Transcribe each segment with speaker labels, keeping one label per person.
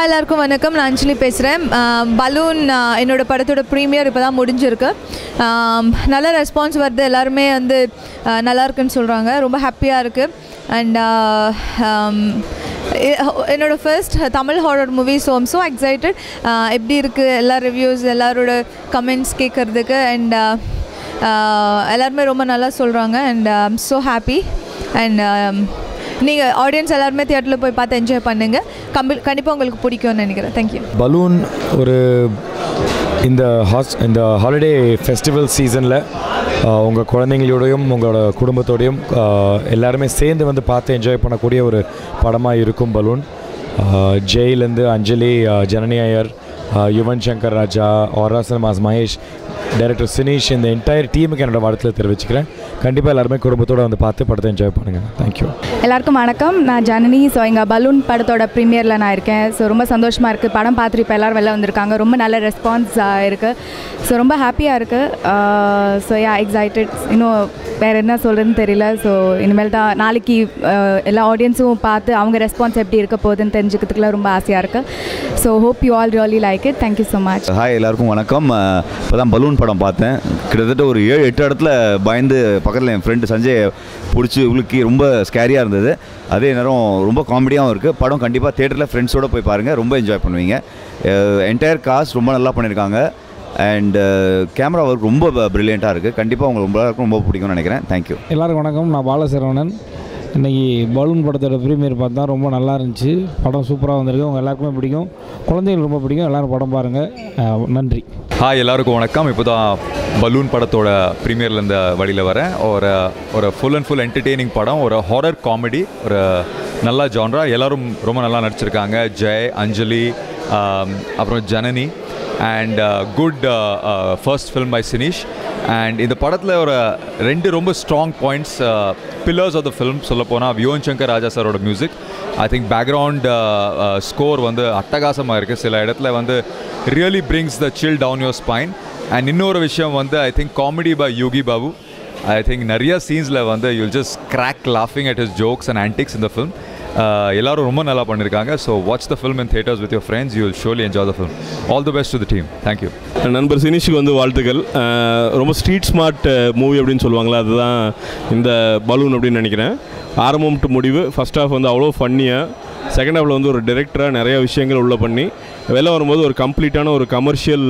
Speaker 1: எல்லாருக்கும் வணக்கம் நான் அஞ்சலி பேசுகிறேன் பலூன் ஆஹ், என்னோட படத்தோட ப்ரீமியர் இப்போ தான் முடிஞ்சிருக்கு ஆம், நல்ல ரெஸ்பான்ஸ் வருது எல்லாருமே வந்து ஆஹ், நல்லா இருக்குன்னு சொல்கிறாங்க ரொம்ப ஹாப்பியாக இருக்குது அண்ட் என்னோட first Tamil horror movie so I'm so excited எப்படி இருக்குது எல்லா ரிவ்யூஸ் எல்லாரோட கமெண்ட்ஸ் கேட்குறதுக்கு அண்ட் எல்லாருமே ரொம்ப நல்லா சொல்கிறாங்க and I'm so happy and நீங்கள் ஆடியன்ஸ் எல்லாருமே தியேட்டரில் போய் பார்த்து என்ஜாய் பண்ணுங்கள் கம்பி கண்டிப்பாக உங்களுக்கு பிடிக்கும்னு நினைக்கிறேன் தேங்க்யூ
Speaker 2: பலூன் ஒரு இந்த ஹாஸ் இந்த ஹாலிடே ஃபெஸ்டிவல் சீசனில் உங்கள் குழந்தைங்களோடையும் உங்களோட குடும்பத்தோடையும் ஆஹ், எல்லாருமே சேர்ந்து வந்து பார்த்து என்ஜாய் பண்ணக்கூடிய ஒரு படமாக இருக்கும் பலூன் ஆஹ், ஜெயிலேருந்து அஞ்சலி ஆஹ், ஜனனி ஐயர் ஆஹ், யுவன் சங்கர் ராஜா ஆரா சினிமாஸ் மகேஷ் டைரக்டர் சினீஷ் இந்த என்டையர் டீமுக்கு என்னோட வாழ்த்துல தெரிவிச்சுக்கிறேன் கண்டிப்பாக எல்லாருமே குடும்பத்தோடு வந்து பார்த்து படத்தை என்ஜாய் பண்ணுங்கள் தேங்க்யூ
Speaker 3: எல்லாருக்கும் வணக்கம் நான் ஜனனி ஸோ எங்கள் பலூன் படத்தோட ப்ரீமியரில் நான் இருக்கேன் ஸோ ரொம்ப சந்தோஷமாக இருக்குது படம் பார்த்துட்டு இப்போ எல்லோரும் வெளில வந்திருக்காங்க ரொம்ப நல்ல ரெஸ்பான்ஸ் இருக்குது ஸோ ரொம்ப ஹாப்பியாக இருக்குது ஸோ யா எக்ஸைட்டட் இன்னும் வேறு என்ன சொல்கிறதுன்னு தெரியல ஸோ இனிமேல் தான் நாளைக்கு uh, எல்லா ஆடியன்ஸும் பார்த்து அவங்க ரெஸ்பான்ஸ் எப்படி இருக்க போகுதுன்னு தெரிஞ்சுக்கிறதுக்குலாம் ரொம்ப ஆசையாக இருக்குது so hope you all really like it thank you so much
Speaker 4: hi எல்லாருக்கும் வணக்கம் இப்போ தான் பலூன் படம் பார்த்தேன் கிட்டத்தட்ட ஒரு ஏழு எட்டு இடத்துல பயந்து பக்கத்தில் என் ஃப்ரெண்டு சஞ்சய் பிடிச்சி உலுக்கி ரொம்ப ஸ்கேரியாக இருந்தது அதே நேரம் ரொம்ப காமெடியாகவும் இருக்குது படம் கண்டிப்பாக தேட்டரில் ஃப்ரெண்ட்ஸோடு போய் பாருங்கள் ரொம்ப என்ஜாய் பண்ணுவீங்க என்டையர் காஸ்ட் ரொம்ப நல்லா பண்ணியிருக்காங்க அண்ட் கேமரா ஒர்க் ரொம்ப ப்ரில்லியண்ட்டாக இருக்குது கண்டிப்பாக உங்களுக்கு ரொம்ப எல்லாருக்கும் ரொம்ப பிடிக்கும்னு நினைக்கிறேன் தேங்க்யூ
Speaker 5: எல்லாருக்கும் வணக்கம் நான் பாலசரவணன் இன்றைக்கி பலூன் படத்தோட ப்ரீமியர் பார்த்தா ரொம்ப நல்லா இருந்துச்சு படம் சூப்பராக வந்திருக்கு உங்கள் எல்லாருக்குமே பிடிக்கும் குழந்தைங்களுக்கு ரொம்ப பிடிக்கும் எல்லோரும் படம் பாருங்கள் நன்றி
Speaker 6: ஹாய் எல்லாருக்கும் வணக்கம் இப்போ தான் பலூன் படத்தோட ப்ரீமியர்லேருந்து வழியில் வரேன் ஒரு ஒரு ஃபுல் அண்ட் ஃபுல் என்டர்டெய்னிங் படம் ஒரு ஹாரர் காமெடி ஒரு நல்ல ஜான்ரா எல்லாரும் ரொம்ப நல்லா நடிச்சிருக்காங்க ஜெய் அஞ்சலி ஆம், அப்புறம் Janani and good first film by Sinish and இந்த படத்தில் ஒரு ரெண்டு ரொம்ப strong points pillars of the film சொல்லப்போனால் வியோன் சங்கர் ராஜா சாரோட music I think background score வந்து அட்டகாசமாக இருக்குது சில இடத்துல வந்து really brings the chill down your spine and இன்னொரு விஷயம் வந்து I think comedy by Yogi Babu I think நிறைய சீன்ஸில் வந்து யூல் ஜஸ்ட் கிராக் லாஃபிங் at his jokes and antics in the film எல்லாரும் ரொம்ப நல்லா பண்ணியிருக்காங்க so watch the film in theaters with your friends you will surely enjoy the film all the best to the team thank you
Speaker 7: நண்பர் சினிஷுக்கு வந்து வாழ்த்துக்கள் அஹ் ரொம்ப street smart movie அப்படின்னு சொல்லுவாங்களே அதுதான் இந்த பலூன் அப்படின்னு நினைக்கிறேன் ஆரம்பம் டு முடிவு ஃபர்ஸ்ட் ஹாஃப் வந்து அவ்வளோ ஃபன்னியாக செகண்ட் ஹாஃபில் வந்து ஒரு டிரெக்டராக நிறைய விஷயங்கள் உள்ள பண்ணி வெளில வரும்போது ஒரு கம்ப்ளீட்டான ஒரு கமர்ஷியல்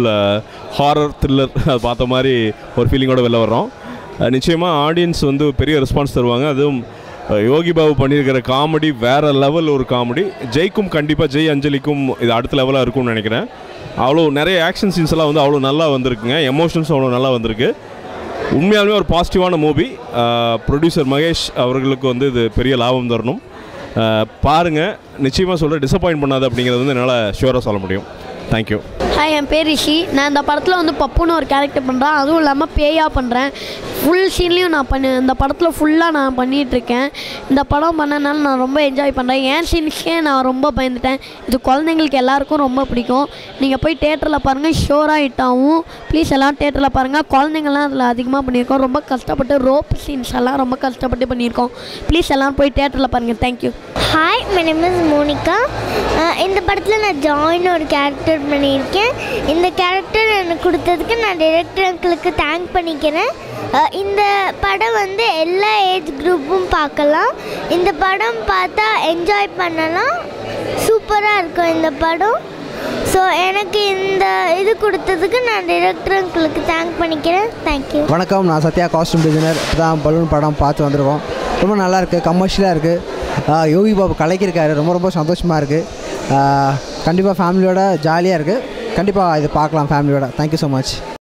Speaker 7: ஹாரர் த்ரில்லர் அது பார்த்த மாதிரி ஒரு ஃபீலிங்கோட வெளில வர்றோம் நிச்சயமாக ஆடியன்ஸ் வந்து பெரிய ரெஸ்பான்ஸ் தருவாங்க அதுவும் அஹ், யோகி பாபு பண்ணியிருக்கிற காமெடி வேறு லெவல் ஒரு காமெடி ஜெய்க்கும் கண்டிப்பாக ஜெய் அஞ்சலிக்கும் இது அடுத்த லெவலாக இருக்கும்னு நினைக்கிறேன் அவ்வளோ நிறைய ஆக்ஷன் சீன்ஸ் எல்லாம் வந்து அவ்வளோ நல்லா வந்திருக்குங்க எமோஷன்ஸும் அவ்வளோ நல்லா வந்திருக்கு உண்மையாலுமே ஒரு பாசிட்டிவான மூவி ப்ரொடியூசர் மகேஷ் அவர்களுக்கு வந்து இது பெரிய லாபம் தரணும் அஹ், பாருங்க நிச்சயமாக சொல்ல டிசப்பாயின்ட் பண்ணாது அப்படிங்கிறது வந்து என்னால் ஷுவராக சொல்ல முடியும் தேங்க்யூ
Speaker 8: ஹாய் என் பேர் ரிஷி நான் இந்த படத்தில் வந்து பப்புன்னு ஒரு கேரக்டர் பண்ணுறேன் அதுவும் இல்லாமல் பேயாக பண்ணுறேன் ஃபுல் சீன்லேயும் நான் பண்ணு இந்த படத்தில் ஃபுல்லாக நான் பண்ணிகிட்ருக்கேன் இந்த படம் பண்ணனால நான் ரொம்ப என்ஜாய் பண்ணுறேன் ஏன் சீன்ஸ்க்கே நான் ரொம்ப பயந்துட்டேன் இது குழந்தைங்களுக்கு எல்லாருக்கும் ரொம்ப பிடிக்கும் நீங்கள் போய் தேட்டரில் பாருங்கள் ஷோராக ஹிட் ஆகும் ப்ளீஸ் எல்லாம் தேட்டரில் பாருங்கள் குழந்தைங்கள்லாம் அதில் அதிகமாக பண்ணியிருக்கோம் ரொம்ப கஷ்டப்பட்டு ரோப் சீன்ஸ் எல்லாம் ரொம்ப கஷ்டப்பட்டு பண்ணியிருக்கோம் ப்ளீஸ் எல்லாம் போய் தேட்டரில் பாருங்கள் thank you
Speaker 9: hi my name is Monica ah இந்த படத்தில் நான் ஜாயின் ஒரு கேரக்டர் பண்ணியிருக்கேன் இந்த கேரக்டர் எனக்கு கொடுத்ததுக்கு நான் டைரக்டர் அங்கிளுக்கு தேங்க் பண்ணிக்கிறேன் அஹ் இந்த படம் வந்து எல்லா ஏஜ் குரூப்பும் பார்க்கலாம் இந்த படம் பார்த்தா என்ஜாய் பண்ணலாம் சூப்பராக இருக்கும் இந்த படம் ஸோ எனக்கு இந்த இது கொடுத்ததுக்கு நான் டைரக்டர் அங்கிளுக்கு தேங்க் பண்ணிக்கிறேன் தேங்க்யூ
Speaker 10: வணக்கம் நான் சத்யா காஸ்டியூம் டிசைனர் இப்போ தான் பலூன் படம் பார்த்து வந்திருக்கோம் ரொம்ப நல்லா இருக்குது கமர்ஷியலாக இருக்குது யோகி பாபு கலைக்கிருக்காரு ரொம்ப ரொம்ப சந்தோஷமாக இருக்குது கண்டிப்பாக ஃபேமிலியோட ஜாலியாக இருக்குது கண்டிப்பாக இது பார்க்கலாம் ஃபேமிலியோட தேங்க்யூ ஸோ மச்